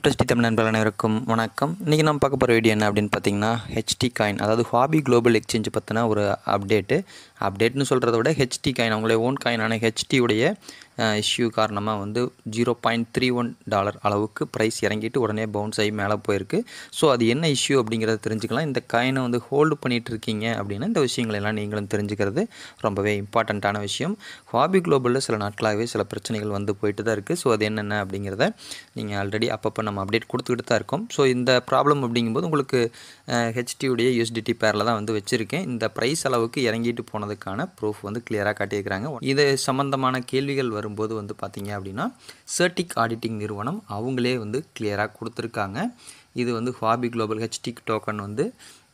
கிரிப்டோஸ்டி தமிழ் நண்பர்கள் அனைவருக்கும் வணக்கம் இன்றைக்கி நம்ம பார்க்க போகிற வீடியோ என்ன அப்படின்னு பார்த்தீங்கன்னா ஹெச்டி காயின் அதாவது ஹாபி குளோபல் எக்ஸ்சேஞ்ச் பற்றின ஒரு அப்டேட்டு அப்டேட்னு சொல்கிறத விட ஹெச்டி காயின் அவங்களுடைய ஓன் காயினான ஹெச்டியுடைய இஷ்யூ காரணமாக வந்து zero point three one dollar அளவுக்கு ப்ரைஸ் இறங்கிட்டு உடனே பவுன்ஸ் ஆகி மேலே போயிருக்கு ஸோ அது என்ன இஷ்யூ அப்படிங்கிறத தெரிஞ்சுக்கலாம் இந்த காயினை வந்து ஹோல்டு பண்ணிகிட்டு இருக்கீங்க அப்படின்னா இந்த விஷயங்கள் எல்லாம் நீங்களும் தெரிஞ்சுக்கிறது ரொம்பவே இம்பார்ட்டண்ட்டான விஷயம் ஹாபி குளோபலில் சில நாட்களாகவே சில பிரச்சனைகள் வந்து போயிட்டு தான் இருக்குது ஸோ அது என்னென்ன அப்படிங்கிறத நீங்கள் ஆல்ரெடி அப்பப்போ நம்ம அப்டேட் கொடுத்துக்கிட்டு தான் இருக்கோம் ஸோ இந்த ப்ராப்ளம் அப்படிங்கும்போது உங்களுக்கு ஹெச்டியுடைய யூஎஸ்டிடி பேரில் தான் வந்து வச்சுருக்கேன் இந்த ப்ரைஸ் அளவுக்கு இறங்கிட்டு போனதுக்கான ப்ரூஃப் வந்து கிளியராக காட்டியிருக்கிறாங்க இது சம்மந்தமான கேள்விகள் வரும்போது வந்து பார்த்தீங்க அப்படின்னா சர்டிக் ஆடிட்டிங் நிறுவனம் அவங்களே வந்து கிளியராக கொடுத்துருக்காங்க இது வந்து ஹாபி குளோபல் ஹெச்டிக் டோக்கன் வந்து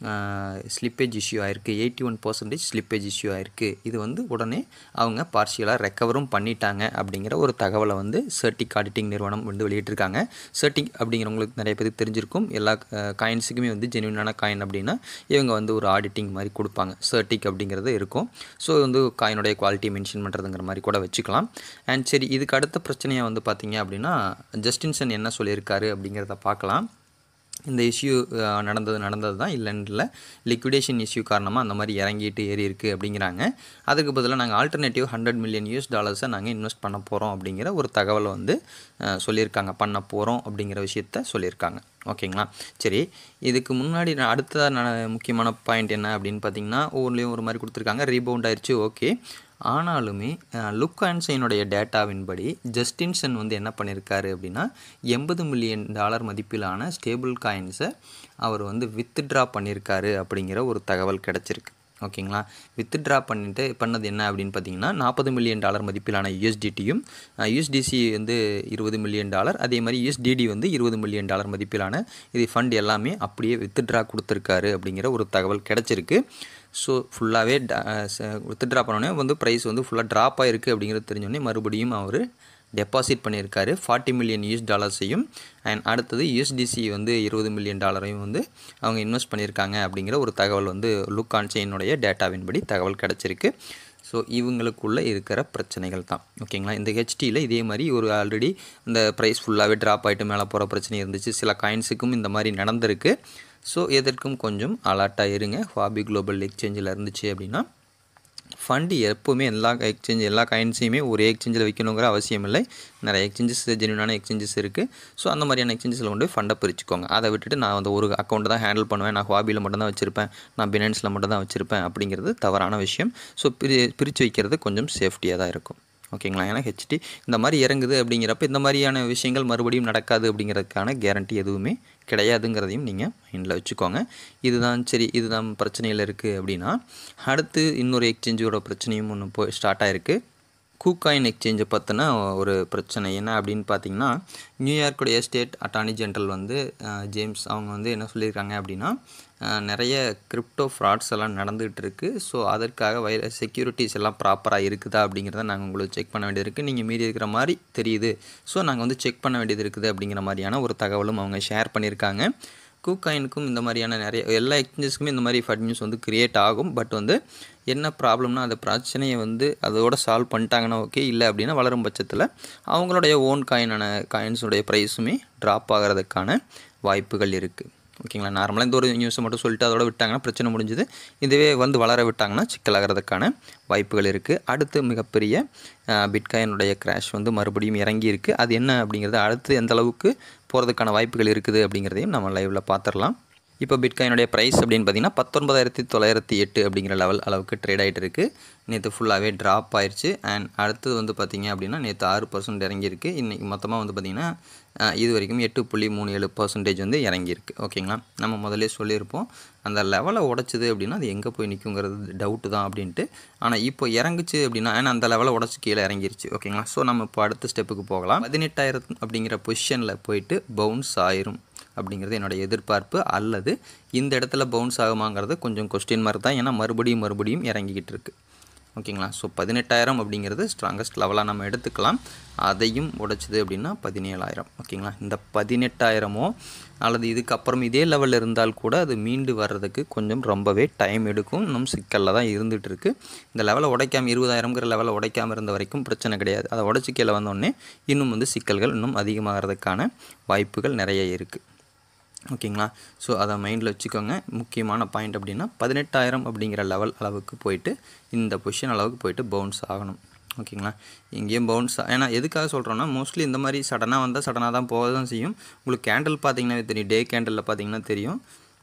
ஸ்லிப்பேஜ் இஷ்யூ ஆயிருக்கு eighty one percentage slippage issue ஆயிருக்கு இது வந்து உடனே அவங்க பார்ஷியலாக ரெக்கவரும் பண்ணிட்டாங்க அப்படிங்கிற ஒரு தகவலை வந்து சர்டிக் ஆடிட்டிங் நிறுவனம் வந்து வெளியிட்டிருக்காங்க சர்டிக் அப்படிங்கிறவங்களுக்கு நிறைய பேருக்கு தெரிஞ்சிருக்கும் எல்லா காயின்ஸுக்குமே வந்து ஜென்யூனான காயின் அப்படின்னா இவங்க வந்து ஒரு ஆடிட்டிங் மாதிரி கொடுப்பாங்க சர்டிக் அப்படிங்கிறது இருக்கும் ஸோ வந்து காயினுடைய குவாலிட்டி மென்ஷன் பண்ணுறதுங்கிற மாதிரி கூட வச்சுக்கலாம் அண்ட் சரி இதுக்கு அடுத்த பிரச்சனையை வந்து பார்த்தீங்க அப்படின்னா ஜஸ்டின்சன் என்ன சொல்லியிருக்காரு அப்படிங்கிறத பார்க்கலாம் இந்த இஷ்யூ நடந்தது நடந்தது தான் இல்லைன்னு இல்லை லிக்விடேஷன் இஷ்யூ காரணமாக அந்த மாதிரி இறங்கிட்டு ஏறி இருக்குது அப்படிங்கிறாங்க அதுக்கு பதிலாக நாங்கள் ஆல்டர்னேட்டிவ் ஹண்ட்ரட் மில்லியன் யூஎஸ் டாலர்ஸை நாங்கள் இன்வெஸ்ட் பண்ண போகிறோம் அப்படிங்கிற ஒரு தகவலை வந்து சொல்லியிருக்காங்க பண்ண போகிறோம் அப்படிங்கிற விஷயத்த சொல்லியிருக்காங்க ஓகேங்களா சரி இதுக்கு முன்னாடி நான் அடுத்த முக்கியமான பாயிண்ட் என்ன அப்படின்னு பார்த்தீங்கன்னா ஒவ்வொன்றிலையும் ஒரு மாதிரி கொடுத்துருக்காங்க ரீபவுண்ட் ஆயிடுச்சு ஓகே ஆனாலுமே லுக் ஆன்சைனுடைய டேட்டாவின்படி ஜஸ்டின்சன் வந்து என்ன பண்ணியிருக்காரு அப்படின்னா எண்பது மில்லியன் டாலர் மதிப்பிலான ஸ்டேபிள் காயின்ஸை அவர் வந்து வித்ட்ரா பண்ணியிருக்காரு அப்படிங்கிற ஒரு தகவல் கிடச்சிருக்கு ஓகேங்களா வித்ட்ரா பண்ணிட்டு பண்ணது என்ன அப்படின்னு பார்த்தீங்கன்னா நாற்பது மில்லியன் டாலர் மதிப்பிலான யூஎஸ்டிடியும் யூஎஸ்டிசி வந்து இருபது மில்லியன் டாலர் அதே மாதிரி யூஎஸ்டிடி வந்து இருபது மில்லியன் டாலர் மதிப்பிலான இது ஃபண்ட் எல்லாமே அப்படியே வித்ட்ரா கொடுத்துருக்காரு அப்படிங்கிற ஒரு தகவல் கிடச்சிருக்கு ஸோ ஃபுல்லாகவே வித்ட்ரா பண்ணோடனே வந்து ப்ரைஸ் வந்து ஃபுல்லாக ட்ராப் ஆகிருக்கு அப்படிங்கிறது தெரிஞ்சோடனே மறுபடியும் அவர் டெபாசிட் பண்ணியிருக்காரு ஃபார்ட்டி மில்லியன் யூஎஸ் டாலர்ஸையும் அண்ட் அடுத்தது யூஎஸ்டிசி வந்து இருபது மில்லியன் டாலரையும் வந்து அவங்க இன்வெஸ்ட் பண்ணியிருக்காங்க அப்படிங்கிற ஒரு தகவல் வந்து லுக் ஆன் செயினுடைய டேட்டாவின்படி தகவல் கிடச்சிருக்கு ஸோ இவங்களுக்குள்ளே இருக்கிற பிரச்சனைகள் தான் ஓகேங்களா இந்த ஹெச்டியில் இதே மாதிரி ஒரு ஆல்ரெடி இந்த ப்ரைஸ் ஃபுல்லாகவே ட்ராப் ஆகிட்டு மேலே போகிற பிரச்சனை இருந்துச்சு சில காயின்ஸுக்கும் இந்த மாதிரி நடந்திருக்கு ஸோ எதற்கும் கொஞ்சம் அலர்ட்டாக இருங்க ஹாபி குளோபல் எக்ஸ்சேஞ்சில் இருந்துச்சு அப்படின்னா ஃபண்டு எப்போவுமே எல்லா எக்ஸ்சேஞ்ச் எல்லா காயின்ஸையுமே ஒரே எக்ஸ்சேஞ்சில் வைக்கணுங்கிற அவசியம் இல்லை நிறைய எக்ஸ்சேஞ்சஸ் ஜென்யூனான எக்ஸ்சேஞ்சஸ் இருக்குது ஸோ அந்த மாதிரியான எக்ஸ்சேஞ்சஸில் கொண்டு ஃபண்டை பிரிச்சுக்கோங்க அதை விட்டுட்டு நான் வந்து ஒரு அக்கௌண்ட்டை தான் ஹேண்டில் பண்ணுவேன் நான் ஹாபியில் மட்டும் தான் வச்சுருப்பேன் நான் பினான்ஸில் மட்டும் தான் வச்சுருப்பேன் அப்படிங்கிறது தவறான விஷயம் ஸோ பிரி பிரித்து வைக்கிறது கொஞ்சம் சேஃப்டியாக தான் இருக்கும் ஓகேங்களா ஏன்னா ஹெச்டி இந்த மாதிரி இறங்குது அப்படிங்கிறப்ப இந்த மாதிரியான விஷயங்கள் மறுபடியும் நடக்காது அப்படிங்கிறதுக்கான கேரண்டி எதுவுமே கிடையாதுங்கிறதையும் நீங்கள் மைண்டில் வச்சுக்கோங்க இதுதான் சரி இதுதான் பிரச்சனையில் இருக்குது அப்படின்னா அடுத்து இன்னொரு எக்ஸ்சேஞ்சோட பிரச்சனையும் ஒன்று போய் ஸ்டார்ட் ஆகிருக்கு கூகாயின் எக்ஸ்சேஞ்சை பற்றின ஒரு பிரச்சனை என்ன அப்படின்னு பார்த்தீங்கன்னா நியூயார்க்குடைய ஸ்டேட் அட்டார்னி ஜென்ரல் வந்து ஜேம்ஸ் அவங்க வந்து என்ன சொல்லியிருக்காங்க அப்படின்னா நிறைய கிரிப்டோ ஃப்ராட்ஸ் எல்லாம் நடந்துகிட்டு இருக்குது ஸோ அதற்காக வைர செக்யூரிட்டிஸ் எல்லாம் ப்ராப்பராக இருக்குதா அப்படிங்கிறத நாங்கள் உங்களுக்கு செக் பண்ண வேண்டியது இருக்குது நீங்கள் மீறி இருக்கிற மாதிரி தெரியுது ஸோ நாங்கள் வந்து செக் பண்ண வேண்டியது இருக்குது அப்படிங்கிற மாதிரியான ஒரு தகவலும் அவங்க ஷேர் பண்ணியிருக்காங்க கூகாயினுக்கும் இந்த மாதிரியான நிறைய எல்லா எக்ஸ்சேஞ்சஸ்க்குமே இந்த மாதிரி ஃபட் நியூஸ் வந்து க்ரியேட் ஆகும் பட் வந்து என்ன ப்ராப்ளம்னா அந்த பிரச்சனையை வந்து அதோட சால்வ் பண்ணிட்டாங்கன்னா ஓகே இல்லை அப்படின்னா வளரும் பட்சத்தில் அவங்களுடைய ஓன் காயினான காயின்ஸுடைய ப்ரைஸுமே ட்ராப் ஆகிறதுக்கான வாய்ப்புகள் இருக்குது ஓகேங்களா நார்மலாக இந்த ஒரு நியூஸை மட்டும் சொல்லிட்டு அதோட விட்டாங்கன்னா பிரச்சனை முடிஞ்சுது இதுவே வந்து வளர விட்டாங்கன்னா சிக்கலாகிறதுக்கான வாய்ப்புகள் இருக்குது அடுத்து மிகப்பெரிய பிட்காயினுடைய கிராஷ் வந்து மறுபடியும் இறங்கி இருக்குது அது என்ன அப்படிங்கிறது அடுத்து எந்த அளவுக்கு போகிறதுக்கான வாய்ப்புகள் இருக்குது அப்படிங்கிறதையும் நம்ம லைவில் பார்த்துடலாம் இப்போ பிட்காயினுடைய ப்ரைஸ் அப்படின்னு பார்த்தீங்கன்னா பத்தொன்பதாயிரத்தி தொள்ளாயிரத்தி எட்டு அப்படிங்கிற லெவல் அளவுக்கு ட்ரேட் ஆகிட்டு இருக்குது நேற்று ஃபுல்லாகவே ட்ராப் ஆயிடுச்சு அண்ட் அடுத்தது வந்து பார்த்திங்க அப்படின்னா நேற்று ஆறு பர்சன்ட் இறங்கியிருக்கு இன்றைக்கி மொத்தமாக வந்து பார்த்திங்கன்னா இது வரைக்கும் எட்டு புள்ளி மூணு ஏழு பர்சன்டேஜ் வந்து இறங்கியிருக்கு ஓகேங்களா நம்ம முதலே சொல்லியிருப்போம் அந்த லெவலை உடச்சிது அப்படின்னா அது எங்கே போய் நிற்குங்கிறது டவுட்டு தான் அப்படின்ட்டு ஆனால் இப்போ இறங்குச்சு அப்படின்னா ஏன்னா அந்த லெவலை உடச்சி கீழே இறங்கிருச்சு ஓகேங்களா ஸோ நம்ம இப்போ அடுத்த ஸ்டெப்புக்கு போகலாம் பதினெட்டாயிரம் அப்படிங்கிற பொசிஷனில் போயிட்டு பவுன்ஸ் ஆயிரும் அப்படிங்கிறது என்னோடய எதிர்பார்ப்பு அல்லது இந்த இடத்துல பவுன்ஸ் ஆகுமாங்கிறது கொஞ்சம் கொஸ்டின் மார்க் தான் ஏன்னா மறுபடியும் மறுபடியும் இறங்கிக்கிட்டு இருக்குது ஓகேங்களா ஸோ பதினெட்டாயிரம் அப்படிங்கிறது ஸ்ட்ராங்கஸ்ட் லெவலாக நம்ம எடுத்துக்கலாம் அதையும் உடைச்சிது அப்படின்னா பதினேழாயிரம் ஓகேங்களா இந்த பதினெட்டாயிரமோ அல்லது இதுக்கப்புறம் இதே லெவலில் இருந்தால் கூட அது மீண்டு வர்றதுக்கு கொஞ்சம் ரொம்பவே டைம் எடுக்கும் இன்னும் சிக்கலில் தான் இருந்துகிட்டு இருக்குது இந்த லெவலை உடைக்காமல் இருபதாயிரங்கிற லெவலை உடைக்காமல் இருந்த வரைக்கும் பிரச்சனை கிடையாது அதை உடச்சி கீழே வந்தோடனே இன்னும் வந்து சிக்கல்கள் இன்னும் அதிகமாகிறதுக்கான வாய்ப்புகள் நிறைய இருக்குது ஓகேங்களா ஸோ அதை மைண்டில் வச்சுக்கோங்க முக்கியமான பாயிண்ட் அப்படின்னா பதினெட்டாயிரம் அப்படிங்கிற லெவல் அளவுக்கு போயிட்டு இந்த பொசிஷன் அளவுக்கு போயிட்டு பவுன்ஸ் ஆகணும் ஓகேங்களா இங்கேயும் பவுன்ஸ் ஏன்னா எதுக்காக சொல்கிறோன்னா மோஸ்ட்லி இந்த மாதிரி சடனாக வந்தால் சடனாக தான் போக தான் செய்யும் உங்களுக்கு கேண்டில் பார்த்தீங்கன்னா தெரியும் டே கேண்டலில் பார்த்தீங்கன்னா தெரியும்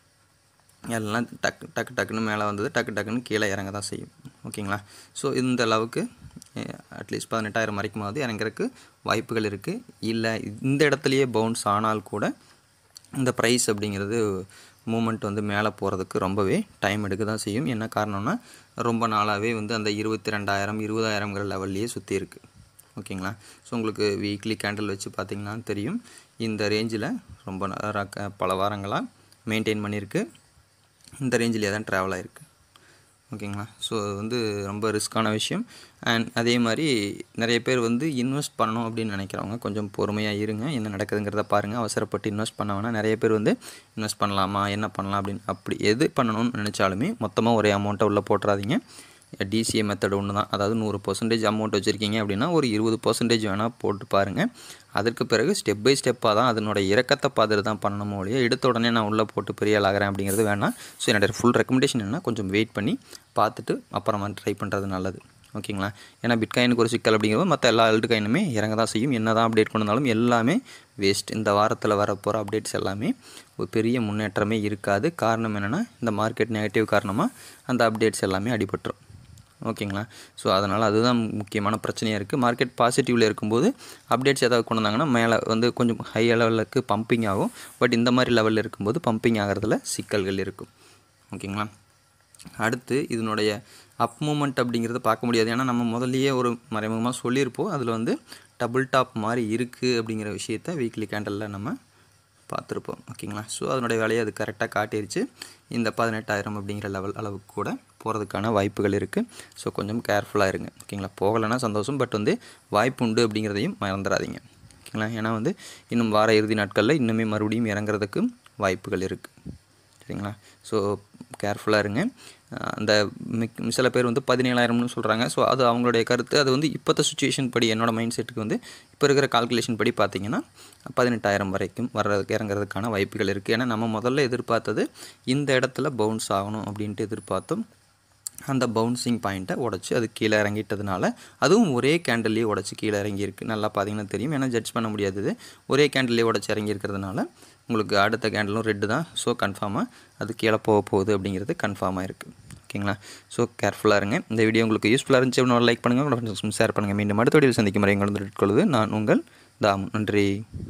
எல்லாம் டக்கு டக்கு டக்குன்னு மேலே வந்தது டக்கு டக்குன்னு கீழே இறங்க தான் செய்யும் ஓகேங்களா ஸோ இந்த அளவுக்கு அட்லீஸ்ட் பதினெட்டாயிரம் வரைக்குமாவது இறங்குறதுக்கு வாய்ப்புகள் இருக்குது இல்லை இந்த இடத்துலையே பவுன்ஸ் ஆனால் கூட இந்த ப்ரைஸ் அப்படிங்கிறது மூமெண்ட் வந்து மேலே போகிறதுக்கு ரொம்பவே டைம் எடுக்க தான் செய்யும் என்ன காரணம்னா ரொம்ப நாளாகவே வந்து அந்த இருபத்தி ரெண்டாயிரம் இருபதாயிரங்கிற லெவல்லையே சுற்றி இருக்குது ஓகேங்களா ஸோ உங்களுக்கு வீக்லி கேண்டில் வச்சு பார்த்தீங்கன்னா தெரியும் இந்த ரேஞ்சில் ரொம்ப நேரம் க- பல வாரங்களாக மெயின்டைன் பண்ணியிருக்கு இந்த ரேஞ்சிலே தான் ட்ராவல் ஆகிருக்கு ஓகேங்களா ஸோ அது வந்து ரொம்ப ரிஸ்க்கான விஷயம் அண்ட் அதே மாதிரி நிறைய பேர் வந்து இன்வெஸ்ட் பண்ணணும் அப்படின்னு நினைக்கிறவங்க கொஞ்சம் பொறுமையாக இருங்க என்ன நடக்குதுங்கிறத பாருங்கள் அவசரப்பட்டு இன்வெஸ்ட் பண்ண வேணாம் நிறைய பேர் வந்து இன்வெஸ்ட் பண்ணலாமா என்ன பண்ணலாம் அப்படின்னு அப்படி எது பண்ணணும்னு நினச்சாலுமே மொத்தமாக ஒரே அமௌண்ட்டை உள்ளே போட்டுறாதீங்க டிசிஏ மெத்தட் ஒன்று தான் அதாவது நூறு பர்சன்டேஜ் அமௌண்ட் வச்சுருக்கீங்க அப்படின்னா ஒரு இருபது பர்சன்டேஜ் வேணால் போட்டு பாருங்கள் அதற்கு பிறகு ஸ்டெப் பை ஸ்டெப்பாக தான் அதனோட இறக்கத்தை பார்த்துட்டு தான் பண்ணணுமோ ஒழிய எடுத்த உடனே நான் உள்ளே போட்டு பெரிய ஆள் ஆகிறேன் அப்படிங்கிறது வேணாம் ஸோ என்னோட ஃபுல் ரெக்கமெண்டேஷன் என்ன கொஞ்சம் வெயிட் பண்ணி பார்த்துட்டு அப்புறமா ட்ரை பண்ணுறது நல்லது ஓகேங்களா ஏன்னா பிட்காயினுக்கு ஒரு சிக்கல் அப்படிங்கிறது மற்ற எல்லா அல்ட் காயினுமே இறங்க தான் செய்யும் என்ன தான் அப்டேட் பண்ணாலும் எல்லாமே வேஸ்ட் இந்த வாரத்தில் வர போகிற அப்டேட்ஸ் எல்லாமே ஒரு பெரிய முன்னேற்றமே இருக்காது காரணம் என்னென்னா இந்த மார்க்கெட் நெகட்டிவ் காரணமாக அந்த அப்டேட்ஸ் எல்லாமே அடிபட்டுரும் ஓகேங்களா ஸோ அதனால் அதுதான் முக்கியமான பிரச்சனையாக இருக்குது மார்க்கெட் பாசிட்டிவில் இருக்கும்போது அப்டேட்ஸ் ஏதாவது கொண்டு வந்தாங்கன்னா மேலே வந்து கொஞ்சம் ஹை லெவலுக்கு பம்பிங் ஆகும் பட் இந்த மாதிரி லெவலில் இருக்கும்போது பம்பிங் ஆகிறதுல சிக்கல்கள் இருக்கும் ஓகேங்களா அடுத்து இதனுடைய அப் மூமெண்ட் அப்படிங்கிறத பார்க்க முடியாது ஏன்னா நம்ம முதல்லயே ஒரு மறைமுகமாக சொல்லியிருப்போம் அதில் வந்து டபுள் டாப் மாதிரி இருக்குது அப்படிங்கிற விஷயத்த வீக்லி கேண்டலில் நம்ம பார்த்துருப்போம் ஓகேங்களா ஸோ அதனுடைய வேலையை அது கரெக்டாக காட்டிருச்சு இந்த பதினெட்டாயிரம் அப்படிங்கிற லெவல் அளவுக்கு கூட போகிறதுக்கான வாய்ப்புகள் இருக்குது ஸோ கொஞ்சம் கேர்ஃபுல்லாக இருங்க ஓகேங்களா போகலைன்னா சந்தோஷம் பட் வந்து வாய்ப்பு உண்டு அப்படிங்கிறதையும் மறந்துடாதீங்க ஓகேங்களா ஏன்னா வந்து இன்னும் வார இறுதி நாட்களில் இன்னுமே மறுபடியும் இறங்குறதுக்கு வாய்ப்புகள் இருக்குது சரிங்களா ஸோ கேர்ஃபுல்லாக இருங்க அஹ் அந்த மிக் சில பேர் வந்து பதினேழாயிரம்னு சொல்கிறாங்க ஸோ அது அவங்களுடைய கருத்து அது வந்து இப்போத்த சுச்சுவேஷன் படி என்னோட மைண்ட் செட்டுக்கு வந்து இப்போ இருக்கிற கால்குலேஷன் படி பார்த்தீங்கன்னா பதினெட்டாயிரம் வரைக்கும் வர்றதுக்கு இறங்குறதுக்கான வாய்ப்புகள் இருக்குது ஏன்னா நம்ம முதல்ல எதிர்பார்த்தது இந்த இடத்துல பவுன்ஸ் ஆகணும் அப்படின்ட்டு எதிர்பார்த்தோம் அந்த பவுன்சிங் பாயிண்ட்டை உடச்சி அது கீழே இறங்கிட்டதுனால அதுவும் ஒரே கேண்டல்லே உடச்சி கீழே இறங்கியிருக்கு நல்லா பார்த்தீங்கன்னா தெரியும் ஏன்னா ஜட்ஜ் பண்ண முடியாதது ஒரே கேண்டல்லே உடச்சி இறங்கியிருக்கிறதுனால உங்களுக்கு அடுத்த கேண்டலும் ரெட்டு தான் ஸோ கன்ஃபார்மாக அது கீழே போக போகுது அப்படிங்கிறது கன்ஃபார்மாக இருக்குது ஓகேங்களா ஸோ கேர்ஃபுல்லாக இருங்க இந்த வீடியோ உங்களுக்கு யூஸ்ஃபுல்லாக இருந்துச்சு அப்படின்னா லைக் பண்ணுங்கள் உங்களோட ஃப்ரெண்ட்ஸ்க்கும் ஷேர் பண்ணுங்கள் மீண்டும் அடுத்த வீடியோ சந்திக்கும் வரை உங்களை கொள்வது நான் உங்கள் தாம் நன்றி